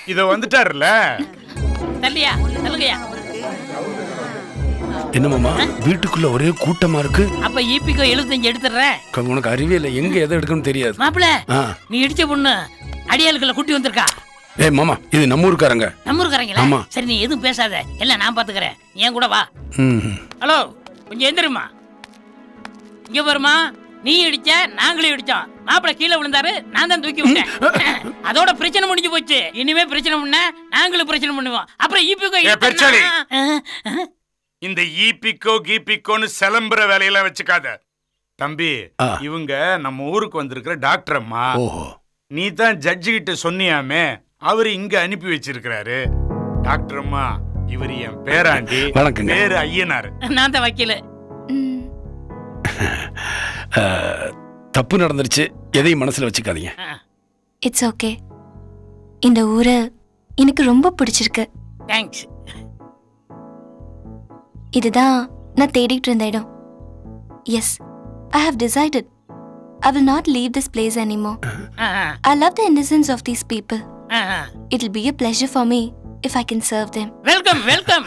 இத வந்துட்டாருல தள்ளியா சொல்லுங்கய்யா என்ன மாமா வீட்டுக்குள்ள ஒரே கூட்டமா இருக்கு அப்ப ஈபிக்கோ எழுபத்தஞ்சு எடுத்துடுறேன் க- உனக்கு அறிவே இல்லை எங்க எதை எடுக்கணும்னு தெரியாது மாப்பிள ஆ. நீ இடிச்ச பொண்ணு அடியாளுக்குள்ள குட்டி வந்திருக்கா ஏய் மாமா இது நம்ம ஊருக்காரங்க நம்ம ஊருக்காரங்களா ஆமா. சரி நீ எதுவும் பேசாத எல்லாம் நான் பாத்துக்கிறேன் என் கூட வா ம் ஹலோ கொஞ்சம் எந்திரிம்மா இங்க வருமா நீ இடிச்ச நாங்களும் இடிச்சோம் மாப்பிள கீழே விழுந்தாரு நான் தான் தூக்கி விட்டேன் அதோட பிரச்சனை முடிஞ்சு போச்சு இனிமே பிரச்சனை பண்ண நாங்களும் பிரச்சனை பண்ணுவோம் அப்புறம் ஈபிக்கோ ஏ, பெருச்சாளி. இழுத்தா- இந்த ஈபிக்கோ கீபிக்கோன்னு சிலம்புற வேலையெல்லாம் வச்சுக்காத தம்பி ஆ. இவங்க நம்ம ஊருக்கு வந்திருக்கிற டாக்டர் அம்மா ஓஹோ நீ தான் ஜட்ஜு கிட்ட சொன்னியாமே அவரு இங்க அனுப்பி வச்சிருக்கிறாரு டாக்டர் அம்மா இவர் என் பேராண்டி வணக்கங்க. பேரு ஐயனார் நான் தான் வக்கீல ம், அஹ், தப்பு நடந்துருச்சு எதையும் மனசுல வச்சுக்காதீங்க இட்ஸ் ஓகே இந்த ஊரை எனக்கு ரொம்ப பிடிச்சிருக்கு தேங்க்ஸ் இதுதான் நான் தேடிட்டு இருந்த இடம் yes I have decided I will not leave this place anymore I love the innocence of these people it will be a pleasure for me if I can serve them welcome welcome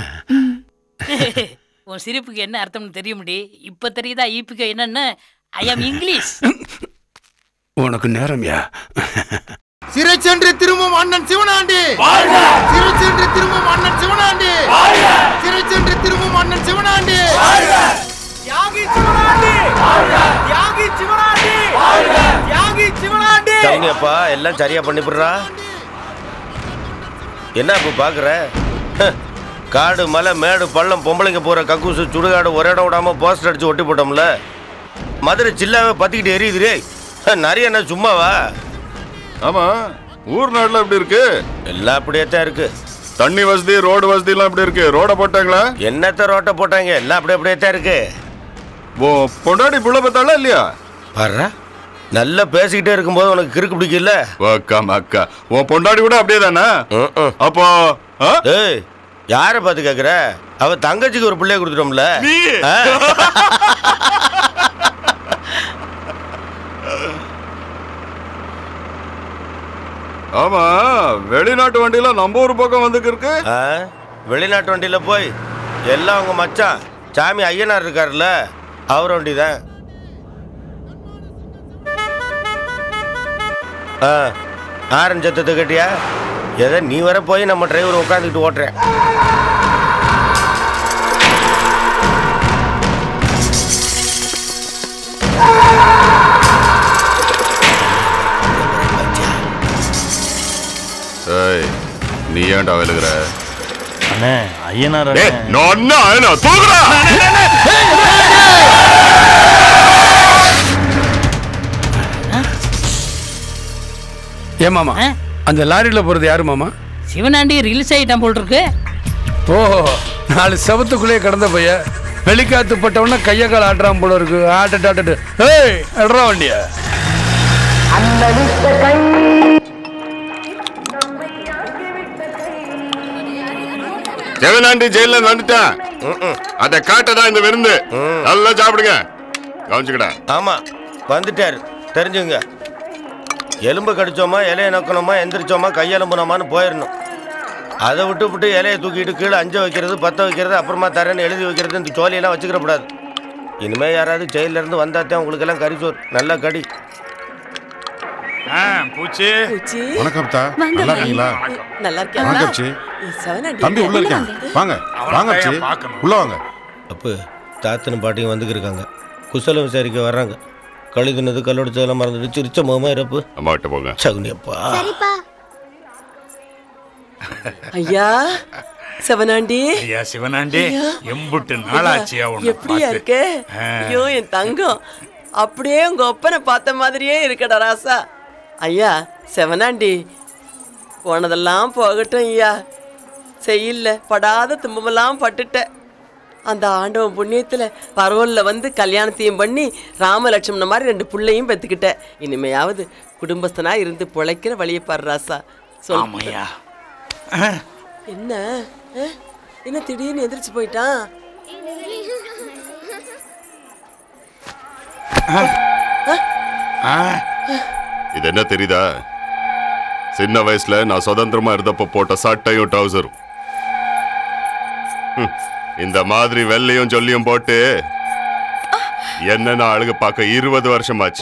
உன் சிரிப்புக்கு என்ன அர்த்தம்னு தெரிய முடி இப்ப தெரியுதா ஈபிக்கோ என்னன்னு ஐ ஆம் இங்கிலீஷ் உனக்கு நேரம்யா சிறை சென்று திரும்பும் அண்ணன் சிவனாண்டி சிறை சென்று திரும்பும் அண்ணன் சிவனாண்டி சிறை சென்று திரும்பும் அண்ணன் சிவனாண்டி தியாகி சிவனாண்டி தியாகி சிவனாண்டி தியாகி சிவனாண்டி சரிங்கப்பா எல்லாம் சரியா பண்ணிவிடுறா என்ன இப்போ பார்க்குற காடு மலை மேடு பள்ளம் பொம்பளைங்க போகிற கக்கூசு சுடுகாடு ஒரு இடம் விடாம போஸ்டர் அடிச்சு ஒட்டி போட்டோம்ல மதுரை சில்லாவே பத்திக்கிட்டு எரியுதுரே நிறைய என்ன சும்மாவா ஆமா ஊர் நாடுல எப்படி இருக்கு எல்லாம் அப்படியே தான் இருக்கு தண்ணி வசதி ரோடு வசதி எல்லாம் எப்படி இருக்கு ரோட போட்டாங்களா என்னத்த ரோட்டை போட்டாங்க எல்லாம் அப்படியே அப்படியே தான் இருக்கு ஓ பொண்டாடி புள்ள பார்த்தாளா இல்லையா பாரு நல்லா பேசிக்கிட்டே இருக்கும்போது உனக்கு கிறுக்கு பிடிக்கல அக்கா அக்கா உன் பொண்டாடி கூட அப்படியே தானே ம்ம். அப்போ ஆ? ஏய் யாரை பார்த்து கேட்குற அவ தங்கச்சிக்கு ஒரு பிள்ளைய கொடுத்துட்டோம்ல நீ? ஆ? ஆமா வெளிநாட்டு வண்டியில நம்ம ஊர் பக்கம் வந்துக்கு இருக்கு ஆ? வெளிநாட்டு வண்டியில் போய் எல்லாம் அவங்க மச்சான் சாமி ஐயனார் இருக்காருல்ல அவர் வண்டி தான் ஆ ஆரன் சத்தத்தை கட்டியா எதை நீ வர போய் நம்ம டிரைவர் உட்காந்துக்கிட்டு ஓட்டுறேன் ஏய் நீ ஏன்டா விழுகிற அண்ணே ஐயனார் டேய், நான் என்ன, என்ன, தூக்குடா ஏன் மாமா ஆ? அந்த லாரியில போறது யாரு மாமா சிவனாண்டி ரிலீஸ் ஆயிட்டான் போல் இருக்கு ஓஹோ நாலு செவத்துக்குள்ளேயே கடந்த பைய வெளிக்காத்து பட்டவன கைய கால் ஆட்டுறான் போல இருக்கு ஆட்டட்டு ஆட்டட்டு ஏய் எடுறா வண்டிய ஜெகனாண்டி ஜெயில இருந்து வந்துட்டான் அத காட்டதான் இந்த விருந்து நல்லா சாப்பிடுங்க கவனிச்சுக்கடா ஆமாம் வந்துட்டார் தெரிஞ்சுங்க எலும்பு கடிச்சோமா இலையை நக்கணுமா எந்திரிச்சோமா கையெலும்புனோமான்னு போயிடணும் அதை விட்டு விட்டு இலையை தூக்கிட்டு கீழே அஞ்ச வைக்கிறது பத்த வைக்கிறது அப்புறமா தரேன்னு எழுதி வைக்கிறது இந்த சோழியெல்லாம் வச்சுக்கிறக்கூடாது இனிமேல் யாராவது ஜெயில இருந்து வந்தாத்தான் உங்களுக்கு எல்லாம் கறி நல்லா கடி ஆ, பூச்சி பூச்சி வணக்கம் தா வாங்க, நல்லா வாங்க. இருக்கீங்களா நல்லா வணக்கம் இருக்கியா சி சிவனாண்டி தம்பி உள்ள இருக்கேன் வாங்க வாங்க சி அவனைத்தான் பார்க்கணும். உள்ள வாங்க அப்போ தாத்தனும் பாட்டியும் வந்துக்கிருக்காங்க குசலம் விசாரிக்க வர்றாங்க கழுதுனது கல்லொடிச்சதெல்லாம் மறந்துட்டு சிரிச்ச முகமா இறப்பு அம்மா கிட்ட போங்க சகுனியப்பா ஐயா சிவனாண்டி ஐயா சிவனாண்டி ஐயா. எம்புட்டு நாளாச்சியா உன்னை எப்படியா பார்த்து. இருக்கு ஆ. ஐயோ என் தங்கம் அப்படியே உங்க ஒப்பனை பார்த்த மாதிரியே இருக்கடா ராசா ஐயா சிவனாண்டி போனதெல்லாம் போகட்டும் ஐயா செய்யல படாத துன்பமெல்லாம் பட்டுட்ட அந்த ஆண்டவன் புண்ணியத்துல பரவல்ல வந்து கல்யாணத்தையும் பண்ணி ராமலட்சுமண மாதிரி ரெண்டு புள்ளையும் பெத்துக்கிட்ட இனிமையாவது குடும்பஸ்தனா இருந்து பிழைக்கிற வழியை பாரு ராசா சொல் ஆமாய்யா என்ன அஹ்? என்ன திடீர்னு எந்திரிச்சு போயிட்டான் ஆ, இது என்ன தெரியுதா சின்ன வயசுல நான் சுதந்திரமா இருந்தப்ப போட்ட சட்டையும் டவுசரும் ஹம், இந்த மாதிரி வெள்ளையும் சொல்லியும் போட்டு என்ன நான் அழுக பார்க்க இருபது வருஷமாச்சு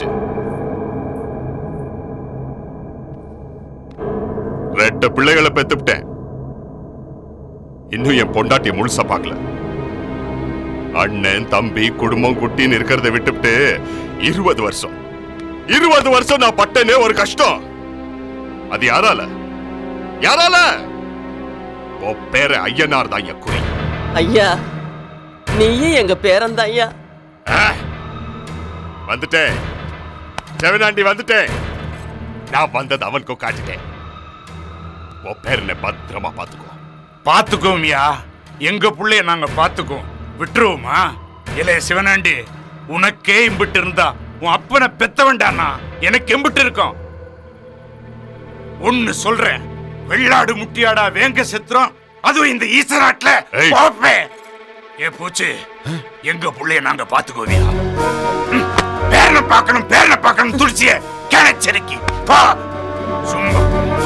ரெட்ட பிள்ளைகளை பெத்துப்பிட்டேன் இன்னும் என் பொண்டாட்டி முழுசா பார்க்கல அண்ணன் தம்பி குடும்பம் குட்டின்னு இருக்கிறத விட்டுவிட்டு இருபது வருஷம் இருபது வருஷம் நான் பட்டனே ஒரு கஷ்டம் அது யாரால யாரால உன் பேரு ஐயனார் தான் என் குறி ஐயா நீயும் எங்க பேரன்தான் ஐயா ஆ, வந்துட்டேன் செவனாண்டி வந்துட்டேன் நான் வந்தது அவனுக்கு காட்டிட்டேன் உன் பேரனை பத்திரமா பாத்துக்கோ பாத்துக்கோமியா எங்க புள்ளைய நாங்க பாத்துக்குவோம் விட்டுருவோமா இளைய சிவனாண்டி உனக்கே இம்பிட்டு இருந்தா உன் அப்பனை பெத்தவன்டானா எனக்கு எம்பிட்டு இருக்கும் ஒன்னு சொல்றேன் வெள்ளாடு முட்டியாடா வேங்க செத்துறோம் அதுவும் இந்த ஈசராட்ல ஏய். போப்பே ஏ பூச்சி எங்க புள்ளைய நாங்க பாத்துக்கோவியா ம், பேரனை பார்க்கணும் பேரனை பார்க்கணும் துடிச்சிய கிணச்செருக்கி பா சும்மா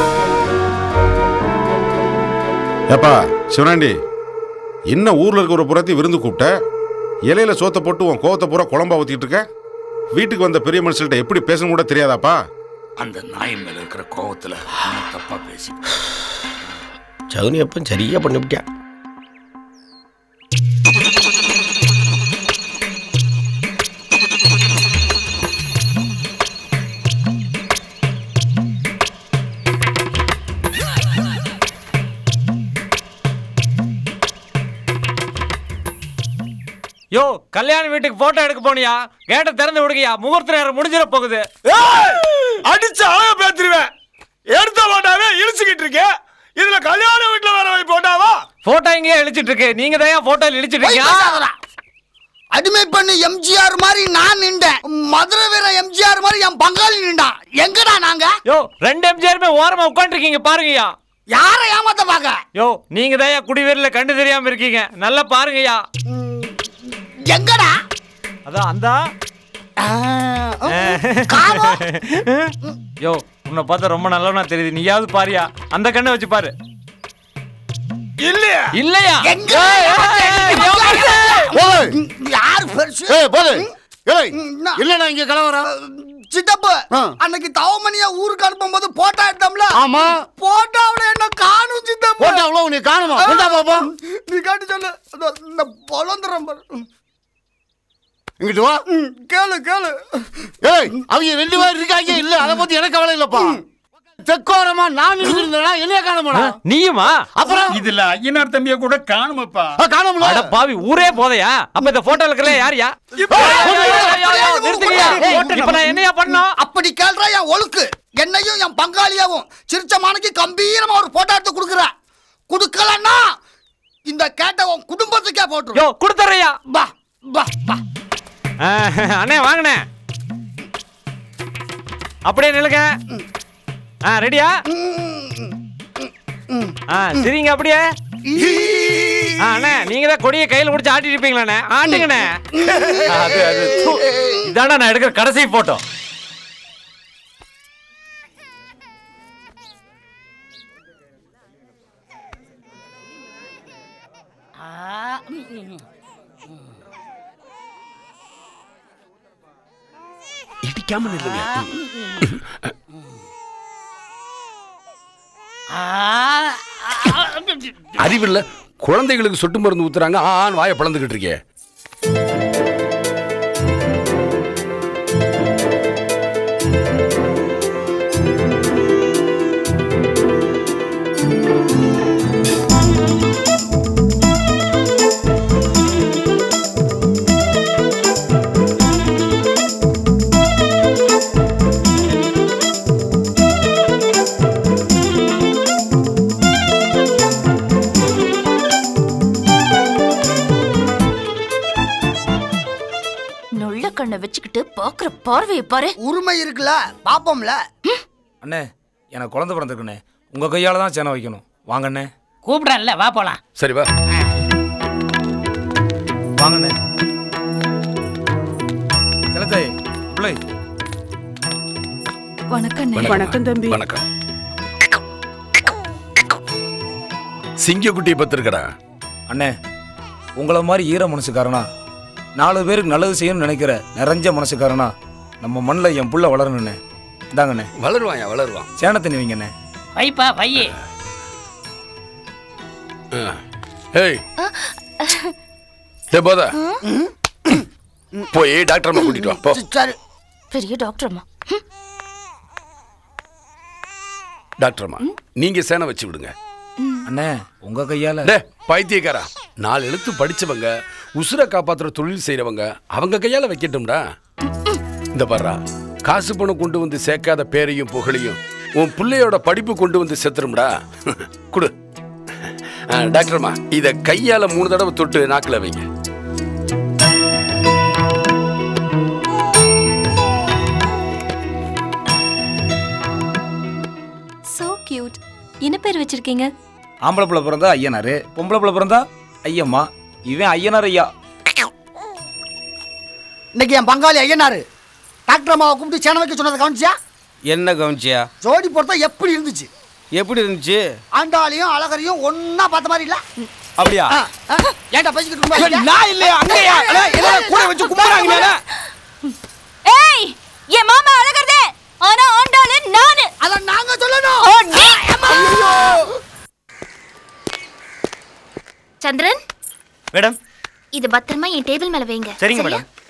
ஏப்பா சிவனாண்டி என்ன ஊர்ல இருக்க ஒரு புறத்தை விருந்து கூப்பிட்ட இலையில சோத்தை போட்டு உன் கோவத்தை பூரா குழம்பா ஊத்திட்டு இருக்க வீட்டுக்கு வந்த பெரிய மனுஷன்கிட்ட எப்படி பேசணும் கூட தெரியாதாப்பா அந்த நாய் மேல இருக்கிற கோவத்துல நான் தப்பா பேசி சவுனி அப்பன் சரியா பண்ணிவிட்டான் யோ கல்யாண வீட்டுக்கு போட்டோ எடுக்க போனியா கேட்டை திறந்து விடுங்கயா முகூர்த்த நேரம் முடிஞ்சிட போகுது அடிச்சு அழக பேத்துருவேன் எடுத்த போட்டாவே இழிச்சுக்கிட்டு இருக்கேன் இதுல கல்யாண வீட்டுல வர வை போட்டாவா போட்டோ எங்கேயா இழிச்சிட்டு இருக்கு நீங்க தான் போட்டோ இழிச்சிட்டு போய் இருக்கீங்க பேசாதடா. அடிமை பண்ணி எம்ஜிஆர் மாதிரி நான் நின்றேன் மதுரை வீர எம்ஜிஆர் மாதிரி என் பங்காளி நின்றா எங்கடா நாங்க யோ ரெண்டு எம்ஜிஆருமே ஓரமா உட்காந்துருக்கீங்க பாருங்கய்யா யார ஏமாத்த பாக்க யோ நீங்க தான் குடிவேரில கண்டு தெரியாம இருக்கீங்க நல்லா பாருங்கய்யா எங்கடா அதான் அந்த காணோம். யோ உன்னை பார்த்தா ரொம்ப நல்லவனா தெரியுது நீயாவது பாரியா அந்த கண்ணை வச்சு பாரு இல்லையா இல்லையா எங்க ஏய், ஏய், ஏய், ஏய், யார் பெருசு ஏய் போது ஏய் என்ன? இல்லடா இங்க கலவரம் சித்தப்பு ஆ. அன்னைக்கு தவமணியா ஊருக்கு அனுப்பும் போது போட்டோ எடுத்தோம்ல ஆமா போட்டோவுல என்ன காணும் சித்தப்பு போட்டா அவ்வளவு நீ காணுமா கொண்டா பாப்போம் நீ காட்டி சொல்லு இதோ இந்த பொழந்துறேன் பாரு ம், இங்கிட்டு வா ம், கேளு கேளு ஏய் அவங்க ரெண்டு பேர் இருக்காங்க இல்ல அத பத்தி எனக்கு கவலை இல்லப்பா தெக்கோரமா நான் இருந்திருந்தேனா என்னைய காணமாடா நீயுமா அப்புறம் இதுல ஐயனார் தம்பிய கூட காணுமப்பா ஆ, காணோம்ல அட பாவி ஊரே போதையா அப்ப இந்த போட்டோல இருக்கல யாரியா நிறுத்துங்கய்யா இப்ப நான் என்னையா பண்ணோம் அப்படி கேள்றா என் ஒழுக்கு என்னையும் என் பங்காளியாவும் சிரிச்ச மானைக்கு கம்பீரமா ஒரு போட்டோ எடுத்து கொடுக்குற கொடுக்கலன்னா இந்த கேட்ட உன் குடும்பத்துக்கே போட்டுரு யோ கொடுத்துறையா பா பா பா அண்ணே வாங்கண்ணே அப்படியே நில்லுங்க ஆ ரெடியா ஆ சரிங்க அப்படியே ஆ, அண்ணே நீங்க தான் கொடியை கையில பிடிச்சி ஆட்டிட்டு இருப்பீங்களாண்ணே ஆட்டுங்கண்ணே அது அது தூ. இதாண்ணா நான் எடுக்கிற கடைசி போட்டோ இடிக்காம நில்லுங்க அறிவில்ல குழந்தைகளுக்கு சொட்டு மருந்து ஊத்துறாங்க ஆன் வாயை பிளந்துகிட்டு இருக்கே நொள்ள கண்ணை வச்சுக்கிட்டு பாக்குற பார்வையை பாரு உரிமை இருக்குல்ல பாப்போம்ல அண்ணே எனக்கு குழந்தை பிறந்திருக்குண்ணே உங்க கையால தான் சேனை வைக்கணும் வாங்கண்ணே கூப்பிடல வா போலாம் சரி வா வாங்கண்ணே செலத்தாய் பிள்ளை வணக்கம் வணக்கம் தம்பி வணக்கம் சிங்கக்குட்டியை பத்திருக்கடா அண்ணே உங்களை மாதிரி ஈர மனசுக்காரனா நாலு பேருக்கு நல்லது செய்யணும்னு நினைக்கிற நிறைஞ்ச மனசுக்காரனா நம்ம மண்ணில் என் புள்ள வளரணுண்ணே இந்தாங்கண்ணே வளருவான் வளருவான் சேனத்தை வைங்கண்ணே வைப்பா பையே ஏய் ஏ போதா போய் டாக்டர் அம்மா கூட்டிட்டு வா போ சரி பெரிய டாக்டர்மா டாக்டர் அம்மா நீங்க சேனை வச்சு விடுங்க அண்ணே உங்க கையால டே பைத்தியக்காரா நாலு எழுத்து படிச்சவங்க உசுரை காப்பாத்துற தொழில் செய்யறவங்க அவங்க கையால வைக்கட்டும்டா இந்த பாருடா காசு பணம் கொண்டு வந்து சேர்க்காத பேரையும் புகழையும் உன் பிள்ளையோட படிப்பு கொண்டு வந்து செத்துரும்டா குடு ஆ, டாக்டர்மா இத கையால மூணு தடவை தொட்டு நாக்குல வைங்க சோ கியூட் என்ன பேர் வச்சிருக்கீங்க ஆம்பளை பிள்ளை பிறந்தா ஐயனாரு பொம்பளை பிள்ளை பிறந்தா ஐயம்மா இவன் ஐயனார் ஐயா இன்னைக்கு என் பங்காளி ஐயனாரு டாக்டர் அம்மாவை கூப்பிட்டு சேனை வைக்க சொன்னதை கவனிச்சியா என்ன கவனிச்சியா ஜோடி பொறுத்தா எப்படி இருந்துச்சு எப்படி இருந்துச்சு ஆண்டாளையும் அழகரையும் ஒன்னா பார்த்த மாதிரி இல்ல அப்படியா ஆ, ஆ, ஏன்டா பேசிக்கிட்டு சும்மா இருக்கியா? நான் இல்லையா அங்கயா அண்ணா, எல்லாரும் கூட வச்சு கும்பிடுறாங்க ஏய் என் மாமா அழகறதே ஆனா ஆண்டாளு நானு அத நாங்க சொல்லணும் ஓ, நீ. சந்திரன் மேடம் இது பத்திரமா என் டேபிள் மேல வைங்க சரிங்க சரியா? மேடம்